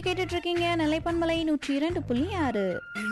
கேட்டுட்டு இருக்கீங்க நிலைப்பன்மலை நூற்றி இரண்டு புள்ளி ஆறு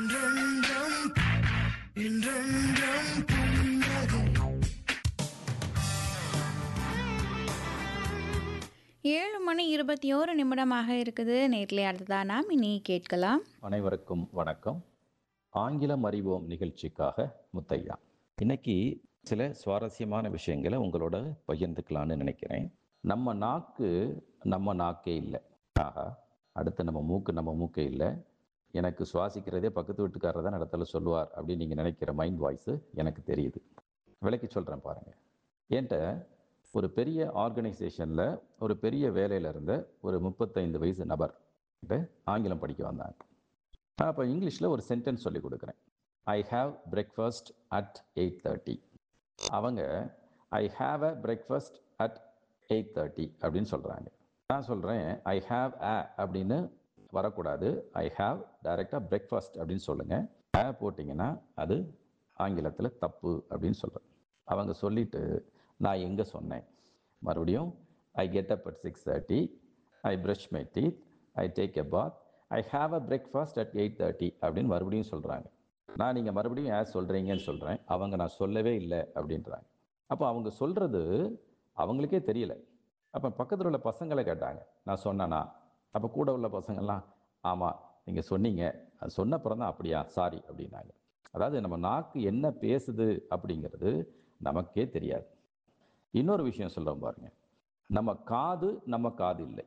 ஏழு மணி இருபத்தி ஓரு நிமிடமாக இருக்குது நேரில் அடுத்ததா நாம் இனி கேட்கலாம் அனைவருக்கும் வணக்கம் ஆங்கிலம் அறிவோம் நிகழ்ச்சிக்காக முத்தையா இன்னைக்கு சில சுவாரஸ்யமான விஷயங்களை உங்களோட பகிர்ந்துக்கலான்னு நினைக்கிறேன் நம்ம நாக்கு நம்ம நாக்கே இல்லை ஆஹா அடுத்து நம்ம மூக்கு நம்ம மூக்கே இல்லை எனக்கு சுவாசிக்கிறதே பக்கத்து வீட்டுக்காரர் தான் இடத்துல சொல்லுவார் அப்படின்னு நீங்கள் நினைக்கிற மைண்ட் வாய்ஸு எனக்கு தெரியுது விளக்கி சொல்கிறேன் பாருங்கள் என்கிட்ட ஒரு பெரிய ஆர்கனைசேஷனில் ஒரு பெரிய வேலையில் இருந்த ஒரு முப்பத்தைந்து வயசு நபர் கிட்ட ஆங்கிலம் படிக்க வந்தாங்க நான் அப்போ இங்கிலீஷில் ஒரு சென்டென்ஸ் சொல்லி கொடுக்குறேன் I have breakfast at eight thirty அவங்க I have a breakfast at eight thirty அப்படின்னு சொல்கிறாங்க நான் சொல்கிறேன் ஐ ஹாவ் அ அப்படின்னு வரக்கூடாது ஐ ஹாவ் டைரெக்டாக பிரேக்ஃபாஸ்ட் அப்படின்னு சொல்லுங்கள் அ போட்டிங்கன்னா அது ஆங்கிலத்தில் தப்பு அப்படின்னு சொல்கிறேன் அவங்க சொல்லிட்டு நான் எங்கே சொன்னேன் மறுபடியும் I get up at six thirty I brush my teeth I take a bath I have a breakfast at eight thirty அப்படின்னு மறுபடியும் சொல்கிறாங்க நான் நீங்கள் மறுபடியும் ஏன் சொல்கிறீங்கன்னு சொல்கிறேன் அவங்க நான் சொல்லவே இல்லை அப்படின்றாங்க அப்போ அவங்க சொல்கிறது அவங்களுக்கே தெரியல அப்போ பக்கத்தில் உள்ள பசங்களை கேட்டாங்க நான் சொன்னேனா அப்போ கூட உள்ள பசங்கள்லாம் ஆமாம் நீங்கள் சொன்னீங்க அது சொன்ன அப்புறம் தான் அப்படியா சாரி அப்படின்னாங்க அதாவது நம்ம நாக்கு என்ன பேசுது அப்படிங்கிறது நமக்கே தெரியாது இன்னொரு விஷயம் சொல்கிறோம் பாருங்க நம்ம காது நம்ம காது இல்லை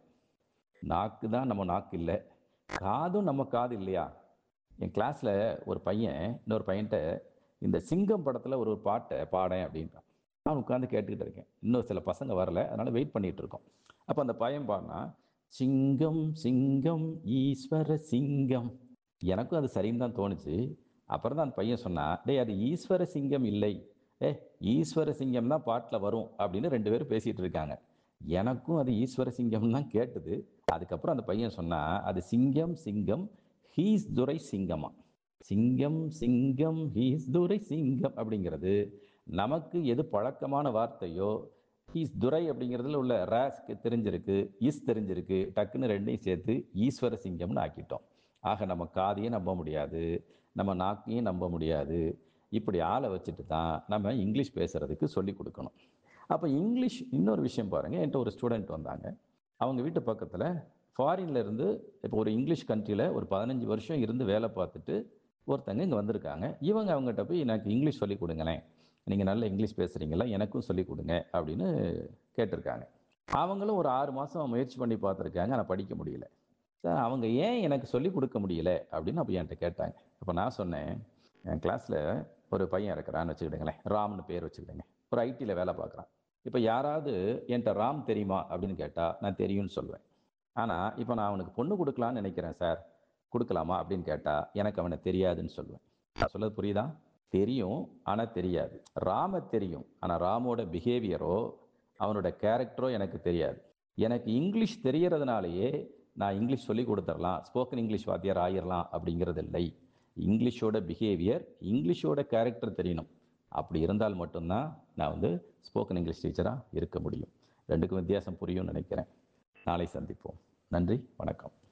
நாக்கு தான் நம்ம நாக்கு இல்லை காதும் நம்ம காது இல்லையா என் கிளாஸில் ஒரு பையன் இன்னொரு பையன்கிட்ட இந்த சிங்கம் படத்தில் ஒரு ஒரு பாட்டை பாடேன் அப்படின்றான் நான் உட்காந்து கேட்டுக்கிட்டு இருக்கேன் இன்னும் சில பசங்க வரல அதனால் வெயிட் பண்ணிகிட்டு இருக்கோம் அப்போ அந்த பையன் பாடினா சிங்கம் சிங்கம் ஈஸ்வர சிங்கம் எனக்கும் அது சரின்னு தான் தோணுச்சு அப்புறம் தான் அந்த பையன் சொன்னான் டேய் அது ஈஸ்வர சிங்கம் இல்லை ஏ ஈஸ்வர சிங்கம் தான் பாட்டில் வரும் அப்படின்னு ரெண்டு பேரும் பேசிகிட்டு இருக்காங்க எனக்கும் அது ஈஸ்வர சிங்கம் தான் கேட்டுது அதுக்கப்புறம் அந்த பையன் சொன்னா அது சிங்கம் சிங்கம் ஹீஸ் துரை சிங்கமா சிங்கம் சிங்கம் ஹீஸ் துரை சிங்கம் அப்படிங்கிறது நமக்கு எது பழக்கமான வார்த்தையோ ஹீஸ் துரை அப்படிங்கிறதுல உள்ள ரேஸ்க்கு தெரிஞ்சிருக்கு இஸ் தெரிஞ்சிருக்கு டக்குன்னு ரெண்டையும் சேர்த்து ஈஸ்வர சிங்கம்னு ஆக்கிட்டோம் ஆக நம்ம காதையும் நம்ப முடியாது நம்ம நாக்கையும் நம்ப முடியாது இப்படி ஆளை வச்சுட்டு தான் நம்ம இங்கிலீஷ் பேசுறதுக்கு சொல்லி கொடுக்கணும் அப்போ இங்கிலீஷ் இன்னொரு விஷயம் பாருங்கள் என்கிட்ட ஒரு ஸ்டூடெண்ட் வந்தாங்க அவங்க வீட்டு பக்கத்தில் ஃபாரின்ல இருந்து இப்போ ஒரு இங்கிலீஷ் கண்ட்ரியில் ஒரு பதினஞ்சு வருஷம் இருந்து வேலை பார்த்துட்டு ஒருத்தங்க இங்கே வந்திருக்காங்க இவங்க அவங்ககிட்ட போய் எனக்கு இங்கிலீஷ் சொல்லி கொடுங்களேன் நீங்கள் நல்ல இங்கிலீஷ் பேசுகிறீங்களா எனக்கும் சொல்லி கொடுங்க அப்படின்னு கேட்டிருக்காங்க அவங்களும் ஒரு ஆறு மாதம் முயற்சி பண்ணி பார்த்துருக்காங்க ஆனால் படிக்க முடியல சார் அவங்க ஏன் எனக்கு சொல்லி கொடுக்க முடியல அப்படின்னு அப்போ என்கிட்ட கேட்டாங்க அப்போ நான் சொன்னேன் என் கிளாஸில் ஒரு பையன் இருக்கிறான்னு வச்சுக்கிடுங்களேன் ராம்னு பேர் வச்சுக்கிடுங்க ஒரு ஐடியில் வேலை பார்க்குறான் இப்போ யாராவது என்கிட்ட ராம் தெரியுமா அப்படின்னு கேட்டால் நான் தெரியும்னு சொல்லுவேன் ஆனால் இப்போ நான் அவனுக்கு பொண்ணு கொடுக்கலான்னு நினைக்கிறேன் சார் கொடுக்கலாமா அப்படின்னு கேட்டால் எனக்கு அவனை தெரியாதுன்னு சொல்லுவேன் நான் சொல்றது புரியுதா தெரியும் ஆனால் தெரியாது ராம தெரியும் ஆனால் ராமோட பிஹேவியரோ அவனோட கேரக்டரோ எனக்கு தெரியாது எனக்கு இங்கிலீஷ் தெரியறதுனாலயே நான் இங்கிலீஷ் சொல்லி கொடுத்துடலாம் ஸ்போக்கன் இங்கிலீஷ் வாத்தியார் ஆயிரலாம் அப்படிங்கிறது இல்லை இங்கிலீஷோட பிஹேவியர் இங்கிலீஷோட கேரக்டர் தெரியணும் அப்படி இருந்தால் மட்டும்தான் நான் வந்து ஸ்போக்கன் இங்கிலீஷ் டீச்சராக இருக்க முடியும் ரெண்டுக்கும் வித்தியாசம் புரியும்னு நினைக்கிறேன் நாளை சந்திப்போம் நன்றி வணக்கம்